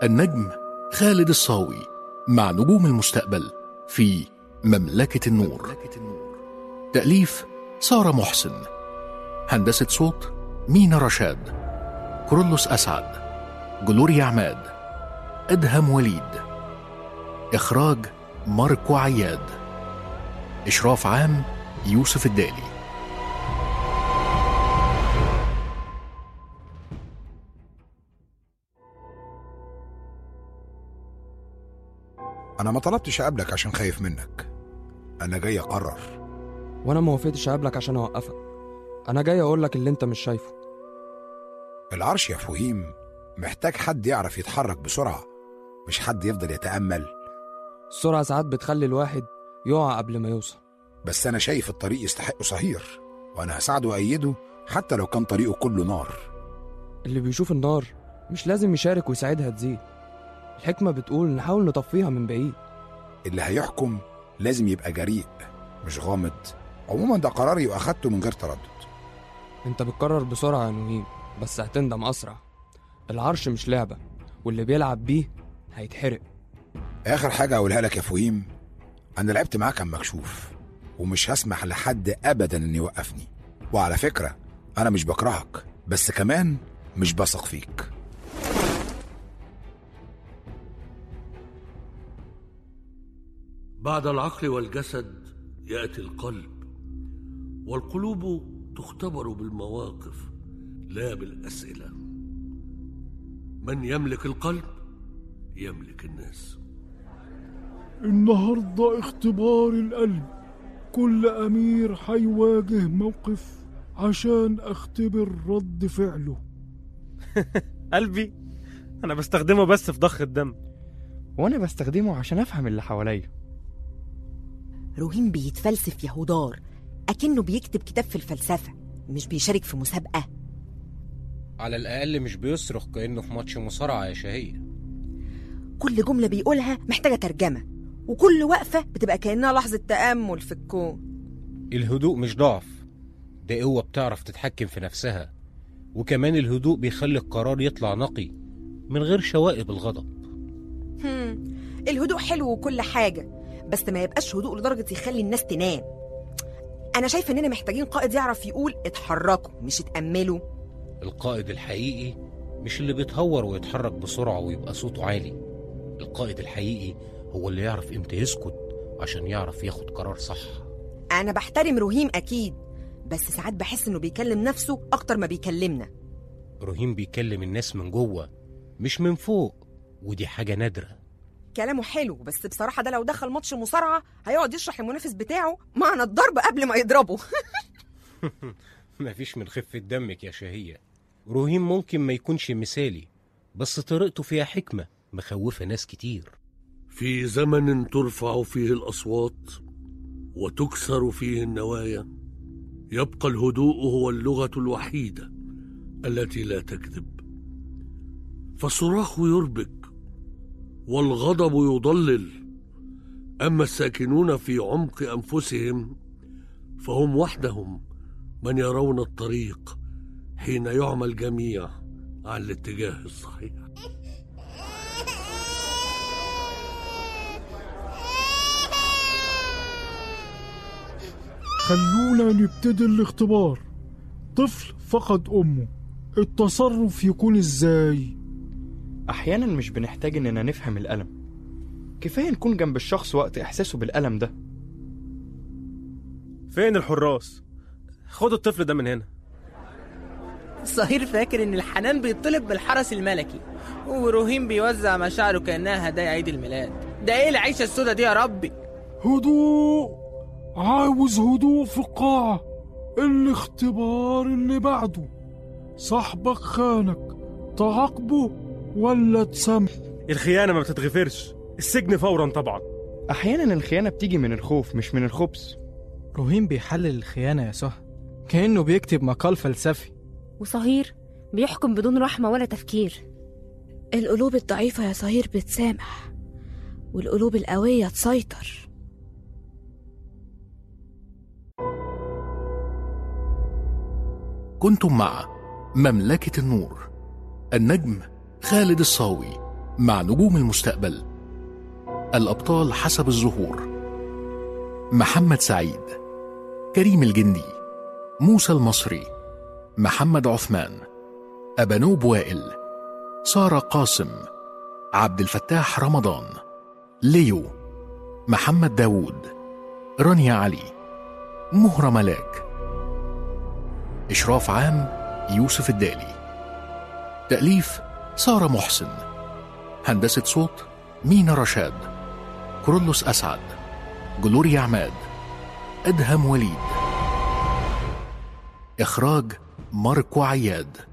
النجم خالد الصاوي مع نجوم المستقبل في مملكة النور تأليف سارة محسن هندسة صوت مينا رشاد كرولوس أسعد جلوريا عماد أدهم وليد إخراج ماركو عياد إشراف عام يوسف الدالي أنا ما طلبتش أقابلك عشان خايف منك أنا جاي أقرر وانا ما وافقتش اقابلك عشان اوقفك انا جاي اقول لك اللي انت مش شايفه العرش يا فهيم محتاج حد يعرف يتحرك بسرعة مش حد يفضل يتأمل السرعه ساعات بتخلي الواحد يقع قبل ما يوصل بس أنا شايف الطريق يستحق صهير وأنا هساعده وأيده حتى لو كان طريقه كله نار اللي بيشوف النار مش لازم يشارك ويساعدها تزيد الحكمه بتقول نحاول نطفيها من بعيد اللي هيحكم لازم يبقى جريء مش غامض عموما ده قراري وأخدته من غير تردد انت بتقرر بسرعه يا نهيم بس هتندم اسرع العرش مش لعبه واللي بيلعب بيه هيتحرق آخر حاجة أقولها لك يا فهيم أنا لعبت معاك عم مكشوف ومش هسمح لحد أبدا إن يوقفني وعلى فكرة أنا مش بكرهك بس كمان مش بثق فيك بعد العقل والجسد ياتي القلب والقلوب تختبر بالمواقف لا بالاسئله من يملك القلب يملك الناس النهاردة اختبار القلب كل أمير هيواجه موقف عشان أختبر رد فعله قلبي انا بستخدمه بس في ضخ الدم وانا بستخدمه عشان افهم اللي حواليا روهين بيتفلسف يا هدار أكنه بيكتب كتاب في الفلسفة مش بيشارك في مسابقة على الأقل مش بيصرخ كأنه في ماتش مصارعة يا شهية كل جملة بيقولها محتاجة ترجمة وكل وقفة بتبقى كأنها لحظة تأمل في الكون الهدوء مش ضعف ده قوة بتعرف تتحكم في نفسها وكمان الهدوء بيخلي القرار يطلع نقي من غير شوائب الغضب هم. الهدوء حلو وكل حاجة بس ما يبقاش هدوء لدرجة يخلي الناس تنام أنا شايفة إننا محتاجين قائد يعرف يقول اتحركوا مش اتأملوا القائد الحقيقي مش اللي بيتهور ويتحرك بسرعة ويبقى صوته عالي القائد الحقيقي هو اللي يعرف امتى يسكت عشان يعرف ياخد قرار صح أنا بحترم رهيم أكيد بس ساعات بحس إنه بيكلم نفسه أكتر ما بيكلمنا رهيم بيكلم الناس من جوه مش من فوق ودي حاجة نادرة كلامه حلو بس بصراحة ده لو دخل ماتش مصارعة هيقعد يشرح للمنافس بتاعه معنى الضرب قبل ما يضربه مفيش من خفة دمك يا شهية رهيم ممكن ما يكونش مثالي بس طريقته فيها حكمة مخوفة ناس كتير في زمن ترفع فيه الاصوات وتكسر فيه النوايا يبقى الهدوء هو اللغه الوحيده التي لا تكذب فالصراخ يربك والغضب يضلل اما الساكنون في عمق انفسهم فهم وحدهم من يرون الطريق حين يعمى الجميع على الاتجاه الصحيح خلونا نبتدي الاختبار طفل فقد أمه التصرف يكون إزاي؟ احيانا مش بنحتاج اننا نفهم الالم كفايه نكون جنب الشخص وقت احساسه بالالم ده فين الحراس خدوا الطفل ده من هنا صهير فاكر ان الحنان بيطلب بالحرس الملكي ورهيم بيوزع مشاعره كانها هدايا عيد الميلاد ده ايه العيشه السودا دي يا ربي هدوء عاوز هدوء في القاعة الاختبار اللي بعده صاحبك خانك تعاقبه ولا تسامحه الخيانه ما بتتغفرش السجن فورا طبعا احيانا الخيانه بتيجي من الخوف مش من الخبث رهيم بيحلل الخيانة يا سهى كأنه بيكتب مقال فلسفي وصهير بيحكم بدون رحمة ولا تفكير القلوب الضعيفة يا صهير بتسامح والقلوب القوية تسيطر كنتم مع مملكة النور النجم خالد الصاوي مع نجوم المستقبل الأبطال حسب الظهور محمد سعيد كريم الجندي موسى المصري محمد عثمان أبانوب وائل سارة قاسم عبد الفتاح رمضان ليو محمد داوود رانيا علي مهرة ملاك إشراف عام يوسف الدالي تأليف سارة محسن هندسة صوت مينا رشاد كرولوس أسعد جلوريا عماد أدهم وليد إخراج ماركو عياد